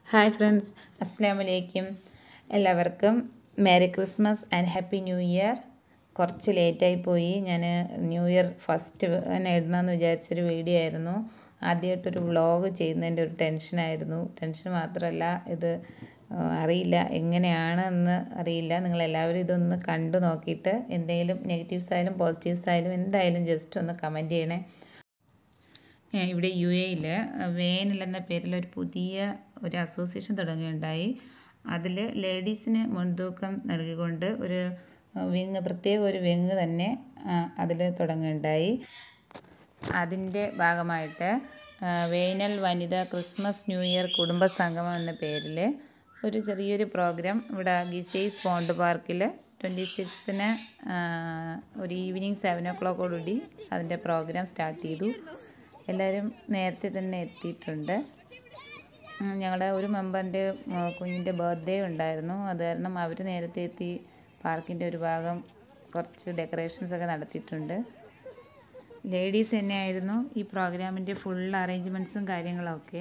Hi friends അസ്സാം വലൈക്കും എല്ലാവർക്കും merry Christmas and happy new year കുറച്ച് ലേറ്റായി പോയി ഞാൻ ന്യൂ ഇയർ ഫസ്റ്റ് തന്നെ ഇടണമെന്ന് വിചാരിച്ചൊരു വീഡിയോ ആയിരുന്നു ആദ്യമായിട്ടൊരു വ്ളോഗ് ചെയ്യുന്നതിൻ്റെ ഒരു ടെൻഷനായിരുന്നു ടെൻഷൻ മാത്രമല്ല ഇത് ആ, അറിയില്ല എങ്ങനെയാണ് എന്ന് അറിയില്ല നിങ്ങളെല്ലാവരും ഇതൊന്ന് കണ്ടു നോക്കിയിട്ട് എന്തെങ്കിലും നെഗറ്റീവ്സ് ആയാലും പോസിറ്റീവ്സ് ആയാലും എന്തായാലും ജസ്റ്റ് ഒന്ന് കമൻറ്റ് ചെയ്യണേ ഏ, ഇവിടെ യു എയിൽ വേനൽ എന്ന പേരിൽ ഒരു പുതിയ ഒരു അസോസിയേഷൻ തുടങ്ങുകയുണ്ടായി അതിൽ ലേഡീസിന് മുൻതൂക്കം നൽകിക്കൊണ്ട് ഒരു വിങ് പ്രത്യേക ഒരു വിങ് തന്നെ അതിൽ തുടങ്ങുകയുണ്ടായി അതിൻ്റെ ഭാഗമായിട്ട് ആ, വേനൽ വനിത ക്രിസ്മസ് ന്യൂ ഇയർ കുടുംബ സംഗമം എന്ന പേരിൽ ഒരു ചെറിയൊരു പ്രോഗ്രാം ഇവിടെ ഗിസൈസ് പോണ്ട് പാർക്കിൽ ട്വൻറ്റി സിക്സ്ത്തിന് ഒരു ഈവനിങ് സെവൻ ഓ ക്ലോക്കോടുകൂടി അതിൻ്റെ പ്രോഗ്രാം സ്റ്റാർട്ട് ചെയ്തു എല്ലാവരും നേരത്തെ തന്നെ എത്തിയിട്ടുണ്ട് ഉം, ഞങ്ങളുടെ ഒരു മെമ്പറിൻ്റെ കുഞ്ഞിൻ്റെ ബർത്ത്ഡേ ഉണ്ടായിരുന്നു അത് കാരണം അവർ നേരത്തെ എത്തി പാർക്കിൻ്റെ ഒരു ഭാഗം കുറച്ച് ഡെക്കറേഷൻസ് ഒക്കെ നടത്തിയിട്ടുണ്ട് ലേഡീസ് തന്നെയായിരുന്നു ഈ പ്രോഗ്രാമിൻ്റെ ഫുൾ അറേഞ്ച്മെൻറ്റ്സും കാര്യങ്ങളൊക്കെ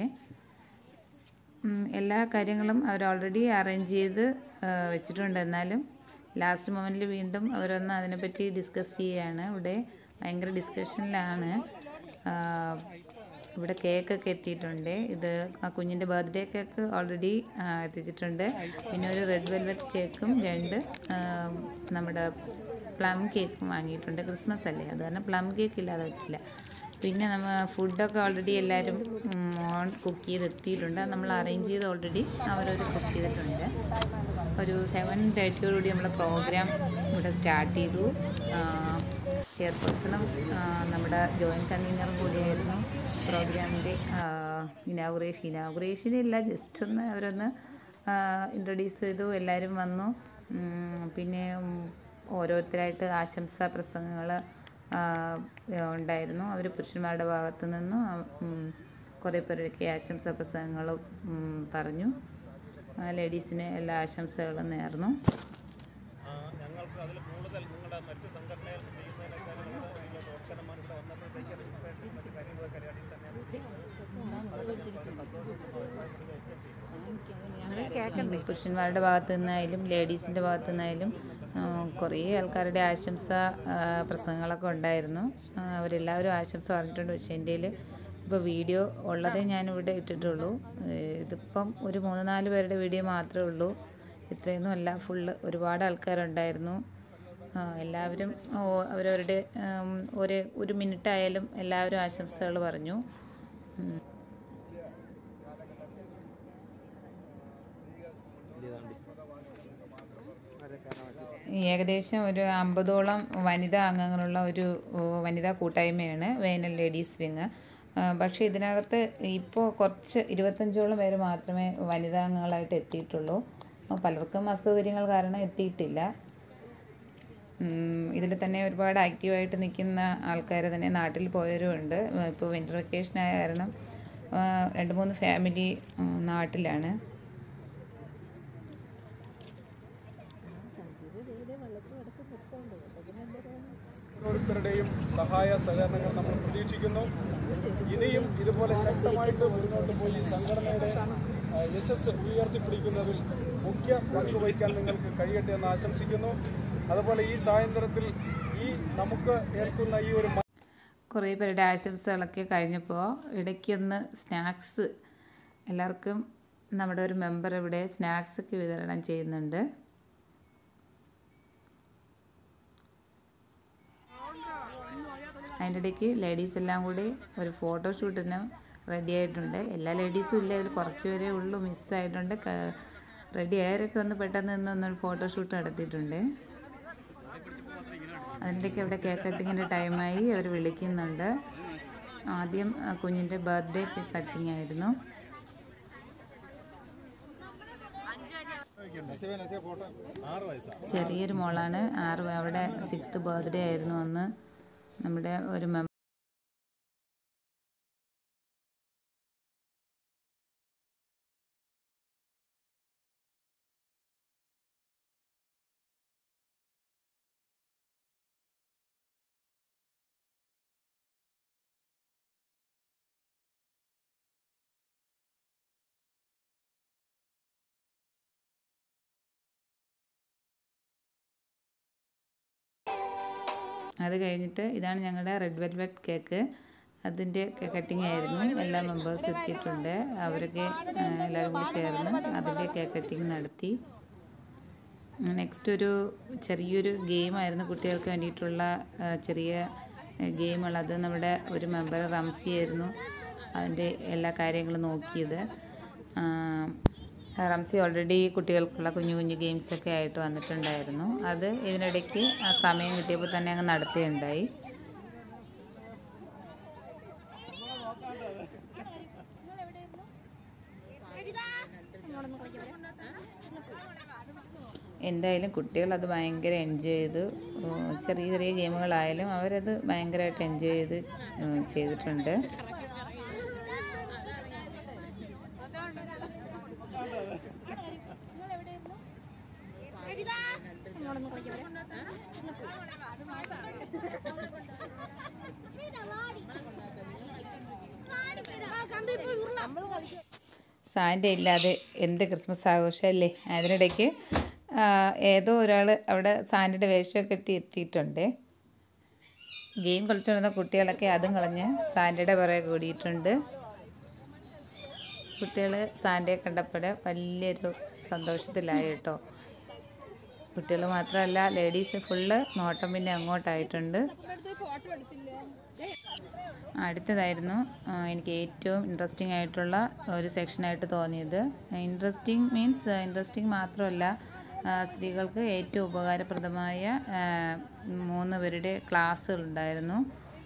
ഉം, എല്ലാ കാര്യങ്ങളും അവർ ഓൾറെഡി അറേഞ്ച് ചെയ്ത് ആ, വെച്ചിട്ടുണ്ട് എന്നാലും ലാസ്റ്റ് മൊമെൻറ്റിൽ വീണ്ടും അവരൊന്ന് അതിനെപ്പറ്റി ഡിസ്കസ് ചെയ്യുകയാണ് ഇവിടെ ഭയങ്കര ഡിസ്കഷനിലാണ് ആ, ഇവിടെ കേക്കൊക്കെ എത്തിയിട്ടുണ്ട് ഇത് ആ കുഞ്ഞിൻ്റെ ബർത്ത്ഡേ കേക്ക് ഓൾറെഡി എത്തിച്ചിട്ടുണ്ട് പിന്നെ ഒരു റെഡ് വെൽവെറ്റ് കേക്കും രണ്ട് ആ, നമ്മുടെ പ്ലം കേക്കും വാങ്ങിയിട്ടുണ്ട് ക്രിസ്മസ് അല്ലേ അത് കാരണം പ്ലം കേക്ക് ഇല്ലാതെ പറ്റില്ല പിന്നെ നമ്മൾ ഫുഡൊക്കെ ഓൾറെഡി എല്ലാവരും ഓൺ കുക്ക് ചെയ്ത് എത്തിയിട്ടുണ്ട് അത് നമ്മൾ അറേഞ്ച് ചെയ്ത് ഓൾറെഡി അവരൊരു കുക്ക് ചെയ്തിട്ടുണ്ട് ഒരു സെവൻ തേർട്ടിയോടുകൂടി നമ്മൾ പ്രോഗ്രാം ഇവിടെ സ്റ്റാർട്ട് ചെയ്തു ചെയർപേഴ്സണും നമ്മുടെ ജോയിൻറ്റ് കൺവീനറും കൂടിയായിരുന്നു പ്രോഗ്രാമിൻ്റെ ഇനാഗുറേഷൻ ഇനാഗുറേഷനില്ല ജസ്റ്റ് ഒന്ന് അവരൊന്ന് ഇൻട്രൊഡ്യൂസ് ചെയ്തു എല്ലാവരും വന്നു ഉം, പിന്നെ ഉം, ഓരോരുത്തരായിട്ട് ആശംസാ പ്രസംഗങ്ങൾ ഉണ്ടായിരുന്നു അവർ പുരുഷന്മാരുടെ ഭാഗത്തു നിന്നും ഉം, കുറേ പേരൊക്കെ ആശംസാ പ്രസംഗങ്ങൾ പറഞ്ഞു ലേഡീസിന് എല്ലാ ആശംസകളും നേർന്നു ആ, ഞങ്ങൾക്ക് അതിൽ കൂടുതൽ നിങ്ങളുടെ മറ്റ് സംഘടനകൾ ചെയ്യുന്നതിനേക്കാളും ഇതിലെ പ്രവർത്തനന്മാർ ഇവിടെ വന്നപ്പോഴത്തേക്ക് രജിസ്ട്രേഷൻ മറ്റ് കാര്യങ്ങളൊക്കെ ലേഡീസ് തന്നെ പുരുഷന്മാരുടെ ഭാഗത്തു നിന്നായാലും ലേഡീസിൻ്റെ ഭാഗത്തു നിന്നായാലും ആ, കുറേ ആൾക്കാരുടെ ആശംസ ആ, പ്രസംഗങ്ങളൊക്കെ ഉണ്ടായിരുന്നു ആ, അവരെല്ലാവരും ആശംസ പറഞ്ഞിട്ടുണ്ട് പക്ഷേ എൻ്റെ ഇപ്പോൾ വീഡിയോ ഉള്ളതേ ഞാനിവിടെ ഇട്ടിട്ടുള്ളൂ ഏ, ഇതിപ്പം ഒരു മൂന്ന് നാല് പേരുടെ വീഡിയോ മാത്രമേ ഉള്ളൂ ഇത്രയൊന്നും അല്ല ഫുള്ള് ഒരുപാട് ആൾക്കാരുണ്ടായിരുന്നു ആ, എല്ലാവരും ഓ, അവരവരുടെ ഉം, ഒരു ഒരു മിനിറ്റ് ആയാലും എല്ലാവരും ആശംസകൾ പറഞ്ഞു ഉം. ഏകദേശം ഒരു അമ്പതോളം വനിതാ അംഗങ്ങളുള്ള ഒരു ഓ, വനിതാ കൂട്ടായ്മയാണ് വേനൽ ലേഡീസ് വിങ് ആ, പക്ഷേ ഇതിനകത്ത് ഇപ്പോൾ കുറച്ച് ഇരുപത്തഞ്ചോളം പേര് മാത്രമേ വനിതാ അംഗങ്ങളായിട്ട് എത്തിയിട്ടുള്ളൂ അപ്പോൾ പലർക്കും അസൗകര്യങ്ങൾ കാരണം എത്തിയിട്ടില്ല ഇതിൽ തന്നെ ഒരുപാട് ആക്റ്റീവായിട്ട് നിൽക്കുന്ന ആൾക്കാർ തന്നെ നാട്ടിൽ പോയവരുമുണ്ട് ഇപ്പോൾ വിൻ്റർ വെക്കേഷൻ ആയ കാരണം ആ, രണ്ട് മൂന്ന് ഫാമിലി ഉം, നാട്ടിലാണ് ഓരോരുത്തരുടെയും സഹായ സഹകരണങ്ങൾ നമ്മൾ പ്രതീക്ഷിക്കുന്നു ഇനിയും ഇതുപോലെ ശക്തമായിട്ട് മുന്നോട്ട് പോയി ഈ സംഘടനയുടെ ആ, യശസ് ഉയർത്തിപ്പിടിക്കുന്നതിൽ മുഖ്യ പങ്ക് വഹിക്കാൻ നിങ്ങൾക്ക് കഴിയട്ടെ എന്ന് ആശംസിക്കുന്നു അതുപോലെ ഈ സായന്ത്രത്തിൽ ഈ നമുക്ക് ഏൽക്കുന്ന ഈ ഒരു കുറേ പേരുടെ ആശംസകളൊക്കെ കഴിഞ്ഞപ്പോൾ ഇടയ്ക്കൊന്ന് സ്നാക്സ് എല്ലാവർക്കും നമ്മുടെ ഒരു മെമ്പർ ഇവിടെ സ്നാക്സ് ഒക്കെ വിതരണം ചെയ്യുന്നുണ്ട് അതിൻ്റെ ഇടയ്ക്ക് ലേഡീസ് എല്ലാം കൂടി ഒരു ഫോട്ടോഷൂട്ടിന് റെഡി ആയിട്ടുണ്ട് എല്ലാ ലേഡീസും ഇല്ല ഇതിൽ കുറച്ച് പേരേ ഉള്ളൂ മിസ്സായിട്ടുണ്ട് റെഡി ആയവരൊക്കെ ഒന്ന് പെട്ടെന്ന് നിന്ന് ഒന്നൊരു ഫോട്ടോഷൂട്ട് നടത്തിയിട്ടുണ്ട് അതിൻ്റെയൊക്കെ ഇവിടെ കേക്ക് കട്ടിങ്ങിൻ്റെ ടൈമായി അവർ വിളിക്കുന്നുണ്ട് ആദ്യം ആ, കുഞ്ഞിൻ്റെ ബർത്ത്ഡേ കേക്ക് കട്ടിങ് ആയിരുന്നു ചെറിയൊരു മോളാണ് ആറ് അവിടെ സിക്സ്ത് ബർത്ത്ഡേ ആയിരുന്നു അന്ന് നമ്മുടെ ഒരു മെമ്പർ അത് കഴിഞ്ഞിട്ട് ഇതാണ് ഞങ്ങളുടെ റെഡ് വെൽവെറ്റ് കേക്ക് അതിൻ്റെ കട്ടിങ് ആയിരുന്നു എല്ലാ മെമ്പേഴ്സും എത്തിയിട്ടുണ്ട് അവരൊക്കെ ആ, എല്ലാവരും കൂടി ചേർന്ന് അതിൻ്റെ കേക്ക് കട്ടിങ് നടത്തി നെക്സ്റ്റ് ഒരു ചെറിയൊരു ഗെയിമായിരുന്നു കുട്ടികൾക്ക് വേണ്ടിയിട്ടുള്ള ആ, ചെറിയ ഗെയിമുകൾ അത് നമ്മുടെ ഒരു മെമ്പർ റംസി ആയിരുന്നു അതിൻ്റെ എല്ലാ കാര്യങ്ങളും നോക്കിയത് ആ, റംസി ഓൾറെഡി കുട്ടികൾക്കുള്ള കുഞ്ഞു കുഞ്ഞു ഗെയിംസൊക്കെ ആയിട്ട് വന്നിട്ടുണ്ടായിരുന്നു അത് ഇതിനിടയ്ക്ക് ആ സമയം കിട്ടിയപ്പോൾ തന്നെ അങ്ങ് നടത്തുകയുണ്ടായി എന്തായാലും കുട്ടികൾ അത് ഭയങ്കര എൻജോയ് ചെയ്തു ഉം, ചെറിയ ചെറിയ ഗെയിമുകളായാലും അവരത് ഭയങ്കരമായിട്ട് എൻജോയ് ചെയ്ത് ഉം, ചെയ്തിട്ടുണ്ട് സാൻ്റെ ഇല്ലാതെ എന്ത് ക്രിസ്മസ് ആഘോഷമല്ലേ അതിനിടയ്ക്ക് ആ, ഏതോ ഒരാൾ അവിടെ സാൻഡിൻ്റെ വേഷമൊക്കെ എത്തി എത്തിയിട്ടുണ്ട് ഗെയിം കളിച്ചുകൊണ്ടിരുന്ന കുട്ടികളൊക്കെ അതും കളഞ്ഞ് സാൻഡയുടെ പുറകെ കൂടിയിട്ടുണ്ട് കുട്ടികൾ സാൻഡയെ കണ്ടപ്പോൾ വലിയൊരു സന്തോഷത്തിലായി കേട്ടോ കുട്ടികൾ മാത്രമല്ല ലേഡീസ് ഫുള്ള് നോട്ടം പിന്നെ അങ്ങോട്ടായിട്ടുണ്ട് അടുത്തതായിരുന്നു ആ, എനിക്ക് ഏറ്റവും ഇൻട്രസ്റ്റിംഗ് ആയിട്ടുള്ള ഒരു സെക്ഷനായിട്ട് തോന്നിയത് ഇൻട്രസ്റ്റിംഗ് മീൻസ് ഇൻട്രസ്റ്റിംഗ് മാത്രമല്ല ആ, സ്ത്രീകൾക്ക് ഏറ്റവും ഉപകാരപ്രദമായ ആ, മൂന്ന് പേരുടെ ക്ലാസ്സുകളുണ്ടായിരുന്നു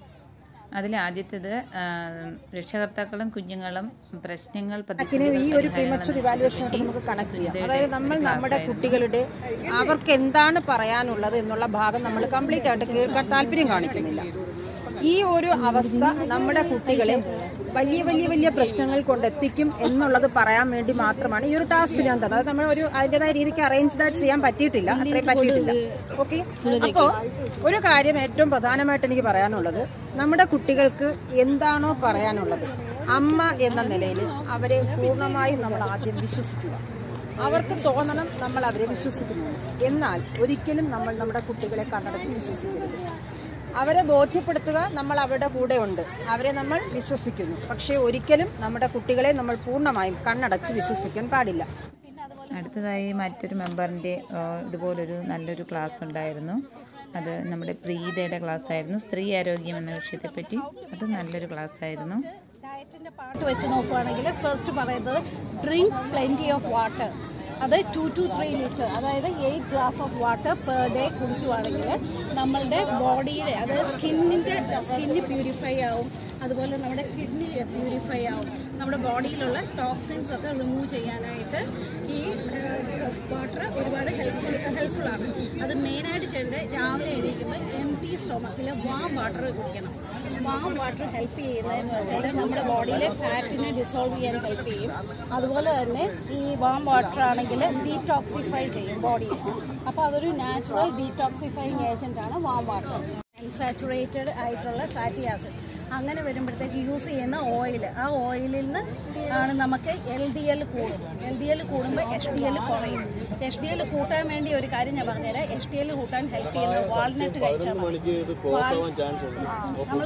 അതിൽ ആദ്യത്തേത് ആ, രക്ഷകർത്താക്കളും കുഞ്ഞുങ്ങളും പ്രശ്നങ്ങൾ ഈ ഒരു പ്രീമച്ചർ ഇവാലുവേഷൻ ആയിട്ട് നമുക്ക് കണക്ട് ചെയ്യാം അതായത് നമ്മൾ നമ്മുടെ കുട്ടികളുടെ അവർക്ക് എന്താണ് പറയാനുള്ളത് എന്നുള്ള ഭാഗം നമ്മൾ കംപ്ലീറ്റ് ആയിട്ട് കേൾക്കാൻ താല്പര്യം കാണിക്കുന്നില്ല ഈ ഒരു അവസ്ഥ നമ്മുടെ കുട്ടികളെ വലിയ വലിയ വലിയ പ്രശ്നങ്ങൾ കൊണ്ടെത്തിക്കും എന്നുള്ളത് പറയാൻ വേണ്ടി മാത്രമാണ് ഈ ഒരു ടാസ്ക് ഞാൻ തന്നത് അത് നമ്മൾ ഒരു അതിൻ്റെതായ രീതിക്ക് അറേഞ്ച്ഡ് ആയിട്ട് ചെയ്യാൻ പറ്റിയിട്ടില്ല അത്രയും പറ്റിയിട്ടില്ല ഓക്കെ അപ്പോ ഒരു കാര്യം ഏറ്റവും പ്രധാനമായിട്ട് എനിക്ക് പറയാനുള്ളത് നമ്മുടെ കുട്ടികൾക്ക് എന്താണോ പറയാനുള്ളത് അമ്മ എന്ന നിലയിൽ അവരെ പൂർണ്ണമായും നമ്മൾ ആദ്യം വിശ്വസിക്കുക അവർക്ക് തോന്നണം നമ്മൾ അവരെ വിശ്വസിക്കുന്നു എന്നാൽ ഒരിക്കലും നമ്മൾ നമ്മുടെ കുട്ടികളെ കണ്ണടച്ച് വിശ്വസിക്കരുത് അവരെ ബോധ്യപ്പെടുത്തുക നമ്മൾ അവരുടെ കൂടെ ഉണ്ട് അവരെ നമ്മൾ വിശ്വസിക്കുന്നു പക്ഷേ ഒരിക്കലും നമ്മുടെ കുട്ടികളെ നമ്മൾ പൂർണ്ണമായും കണ്ണടച്ച് വിശ്വസിക്കാൻ പാടില്ല അടുത്തതായി മറ്റൊരു മെമ്പറിൻ്റെ ഇതുപോലൊരു നല്ലൊരു ക്ലാസ് ഉണ്ടായിരുന്നു അത് നമ്മുടെ പ്രീതയുടെ ക്ലാസ് ആയിരുന്നു സ്ത്രീ ആരോഗ്യം എന്ന വിഷയത്തെപ്പറ്റി അത് നല്ലൊരു ക്ലാസ് ആയിരുന്നു ഡയറ്റിന്റെ പാട്ട് വെച്ച് നോക്കുവാണെങ്കിൽ ഫസ്റ്റ് പറയുന്നത് ഡ്രിങ്ക് പ്ലെൻറ്റി ഓഫ് വാട്ടർ അത് ടു ടു ത്രീ ലിറ്റർ അതായത് eight glass of water per day കുടിക്കുവാണെങ്കിൽ നമ്മളുടെ ബോഡിയുടെ അതായത് സ്കിന്നിൻ്റെ സ്കിന്ന് പ്യൂരിഫൈ ആവും അതുപോലെ നമ്മുടെ കിഡ്നി പ്യൂരിഫൈ ആവും നമ്മുടെ ബോഡിയിലുള്ള ടോക്സിൻസ് ഒക്കെ റിമൂവ് ചെയ്യാനായിട്ട് ഈ വാട്ടർ ഒരുപാട് ഹെൽപ്ഫുൾ ഹെൽപ്ഫുൾ ആണ് അത് മെയിനായിട്ട് ചെയ്യേണ്ടത് രാവിലെ എണീക്കുമ്പോൾ എം ടി സ്റ്റൊമക്കിൽ വാം വാട്ടർ കുടിക്കണം വാം വാട്ടർ ഹെൽപ്പ് ചെയ്യുന്നതെന്ന് വെച്ചാൽ നമ്മുടെ ബോഡിയിലെ ഫാറ്റിനെ ഡിസോൾവ് ചെയ്യാൻ ഹെൽപ്പ് ചെയ്യും അതുപോലെ തന്നെ ഈ വാം വാട്ടർ ആണെങ്കിൽ ഡീടോക്സിഫൈ ചെയ്യും ബോഡിയെ അപ്പോൾ അതൊരു നാച്ചുറൽ ഡീടോക്സിഫൈങ് ഏജന്റ് ആണ് വാം വാട്ടർ അൺസാച്ചുറേറ്റഡ് ആയിട്ടുള്ള ഫാറ്റി ആസിഡ് അങ്ങനെ വരുമ്പോഴത്തേക്ക് യൂസ് ചെയ്യുന്ന ഓയിൽ ആ ഓയിലിൽ നിന്ന് ആണ് നമുക്ക് എൽ ഡി എൽ കൂടും എൽ ഡി എൽ കൂടുമ്പോൾ എച്ച് ഡി എൽ കുറയും എച്ച് ഡി എൽ കൂട്ടാൻ വേണ്ടി ഒരു കാര്യം ഞാൻ പറഞ്ഞുതരാം എച്ച് ഡി എൽ കൂട്ടാൻ ഹെൽപ്പ് ചെയ്യുന്നത് വാൾനട്ട് കഴിച്ചാൽ മതി നമ്മൾ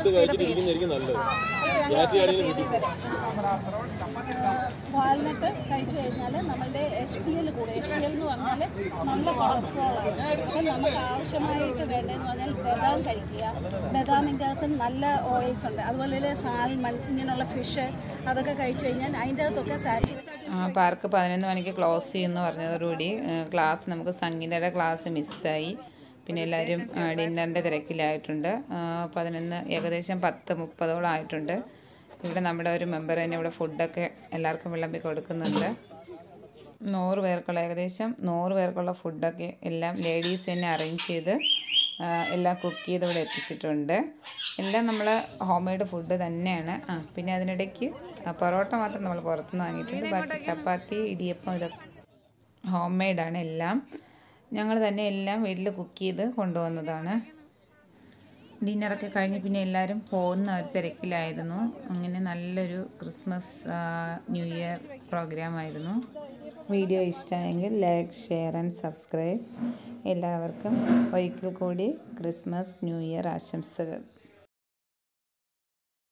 വാൾനട്ട് കഴിച്ചു കഴിഞ്ഞാൽ നമ്മളുടെ എച്ച് ഡി എൽ കൂടും എച്ച് ഡി എൽ എന്ന് പറഞ്ഞാൽ നല്ല കൊളസ്ട്രോൾ ആണ് അപ്പം നമുക്ക് ആവശ്യമായിട്ട് വേണ്ടതെന്ന് പറഞ്ഞാൽ ബദാം കഴിക്കുക ബദാമിൻ്റെ അകത്ത് നല്ല ഓയിൽസ് ഉണ്ട് അതുപോലെ തന്നെ സാൽമൺ ഇങ്ങനെയുള്ള ഫിഷ് അതൊക്കെ കഴിച്ചു കഴിഞ്ഞാൽ അതിൻ്റെ അകത്തൊക്കെ സാച്ചുറേറ്റ് ആ, പാർക്ക് പതിനൊന്ന് മണിക്ക് ക്ലോസ് ചെയ്യുമെന്ന് പറഞ്ഞതോടുകൂടി ഏ, ക്ലാസ് നമുക്ക് സംഗീതയുടെ ക്ലാസ് മിസ്സായി പിന്നെ എല്ലാവരും ആ, ഡിന്നറിൻ്റെ തിരക്കിലായിട്ടുണ്ട് ആ, പതിനൊന്ന് ഏകദേശം പത്ത് മുപ്പതോളം ആയിട്ടുണ്ട് ഇവിടെ നമ്മുടെ ഒരു മെമ്പർ തന്നെ ഇവിടെ ഫുഡൊക്കെ എല്ലാവർക്കും വിളമ്പി കൊടുക്കുന്നുണ്ട് നൂറ് പേർക്കുള്ള ഏകദേശം നൂറ് പേർക്കുള്ള ഫുഡൊക്കെ എല്ലാം ലേഡീസ് തന്നെ അറേഞ്ച് ചെയ്ത് ആ, എല്ലാം കുക്ക് ചെയ്ത് ഇവിടെ എത്തിച്ചിട്ടുണ്ട് എല്ലാം നമ്മൾ ഹോം മെയ്ഡ് ഫുഡ് തന്നെയാണ് ആ പിന്നെ അതിനിടയ്ക്ക് ആ, പൊറോട്ട മാത്രം നമ്മൾ പുറത്തുനിന്ന് വാങ്ങിയിട്ടുണ്ട് ബാക്കി ചപ്പാത്തി ഇടിയപ്പം ഇതൊക്കെ ഹോം മെയ്ഡാണ് എല്ലാം ഞങ്ങൾ തന്നെ എല്ലാം വീട്ടിൽ കുക്ക് ചെയ്ത് കൊണ്ടുവന്നതാണ് ഡിന്നറൊക്കെ കഴിഞ്ഞ് പിന്നെ എല്ലാവരും പോകുന്ന ഒരു തിരക്കിലായിരുന്നു അങ്ങനെ നല്ലൊരു Christmas ah, new year programme ആയിരുന്നു വീഡിയോ ഇഷ്ടമായെങ്കിൽ ലൈക്ക് ഷെയർ ആൻഡ് സബ്സ്ക്രൈബ് എല്ലാവർക്കും ഒരിക്കൽ കൂടി ക്രിസ്മസ് ന്യൂ ഇയർ ആശംസകൾ